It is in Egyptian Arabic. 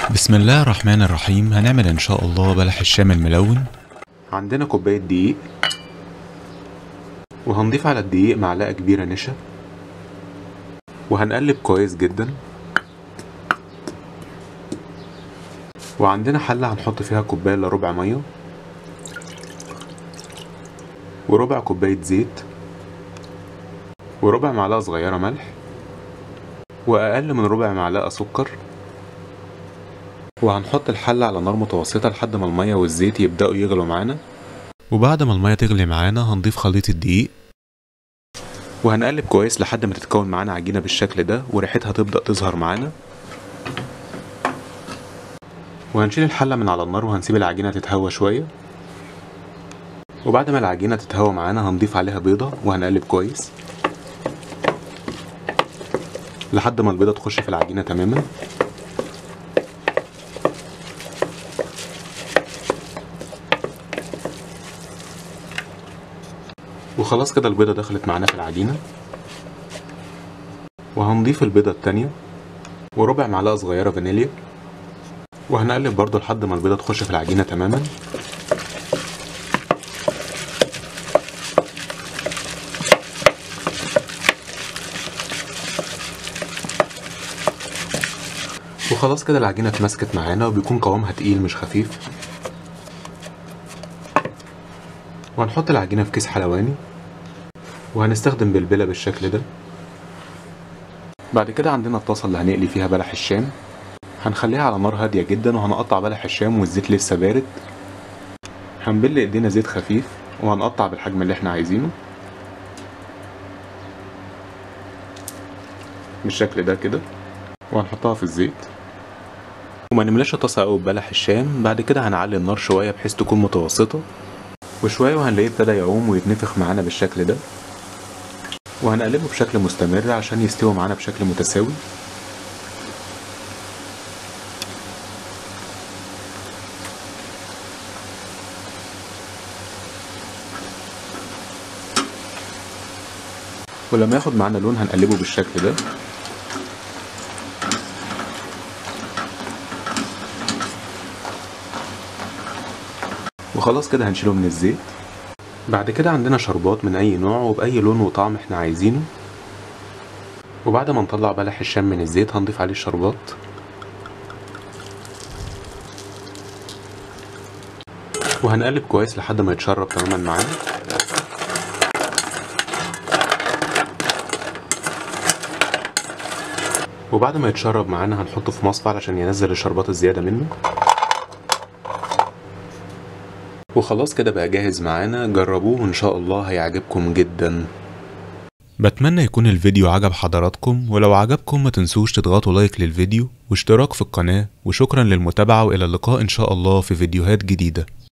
بسم الله الرحمن الرحيم هنعمل ان شاء الله بلح الشام الملون عندنا كوباية دقيق وهنضيف على الدقيق معلقة كبيرة نشا وهنقلب كويس جدا وعندنا حلة هنحط فيها كوباية الا ربع مية وربع كوباية زيت وربع معلقة صغيرة ملح وأقل من ربع معلقة سكر وهنحط الحلة على نار متوسطة لحد ما المية والزيت يبدأوا يغلوا معانا وبعد ما المية تغلي معانا هنضيف خليط الدقيق وهنقلب كويس لحد ما تتكون معانا عجينة بالشكل ده وريحتها تبدأ تظهر معانا وهنشيل الحلة من على النار وهنسيب العجينة تتهوى شوية وبعد ما العجينة تتهوى معانا هنضيف عليها بيضة وهنقلب كويس لحد ما البيضة تخش في العجينة تماما وخلاص كده البيضة دخلت معانا في العجينة وهنضيف البيضة التانية وربع معلقة صغيرة فانيليا وهنقلب برضو لحد ما البيضة تخش في العجينة تماما وخلاص كده العجينة اتمسكت معانا وبيكون قوامها تقيل مش خفيف وهنحط العجينة في كيس حلواني وهنستخدم بلبلة بالشكل ده بعد كده عندنا الطاسة اللي هنقلي فيها بلح الشام هنخليها على نار هادية جدا وهنقطع بلح الشام والزيت لسه بارد هنبل ايدينا زيت خفيف وهنقطع بالحجم اللي احنا عايزينه بالشكل ده كده وهنحطها في الزيت وما نملاش الطاسة قوي ببلح الشام بعد كده هنعلي النار شوية بحيث تكون متوسطة وشوية وهنلاقيه ابتدى يعوم ويتنفخ معانا بالشكل ده وهنقلبه بشكل مستمر عشان يستوي معانا بشكل متساوي ولما ياخد معانا لون هنقلبه بالشكل ده وخلاص كده هنشيله من الزيت بعد كده عندنا شربات من اي نوع وباي لون وطعم احنا عايزينه وبعد ما نطلع بلح الشام من الزيت هنضيف عليه الشربات وهنقلب كويس لحد ما يتشرب تماما معانا وبعد ما يتشرب معانا هنحطه في مصفى علشان ينزل الشربات الزيادة منه وخلاص كده بقى جاهز معانا جربوه ان شاء الله هيعجبكم جدا بتمنى يكون الفيديو عجب حضراتكم ولو عجبكم ما تنسوش تضغطوا لايك للفيديو واشتراك في القناة وشكرا للمتابعة والى اللقاء ان شاء الله في فيديوهات جديدة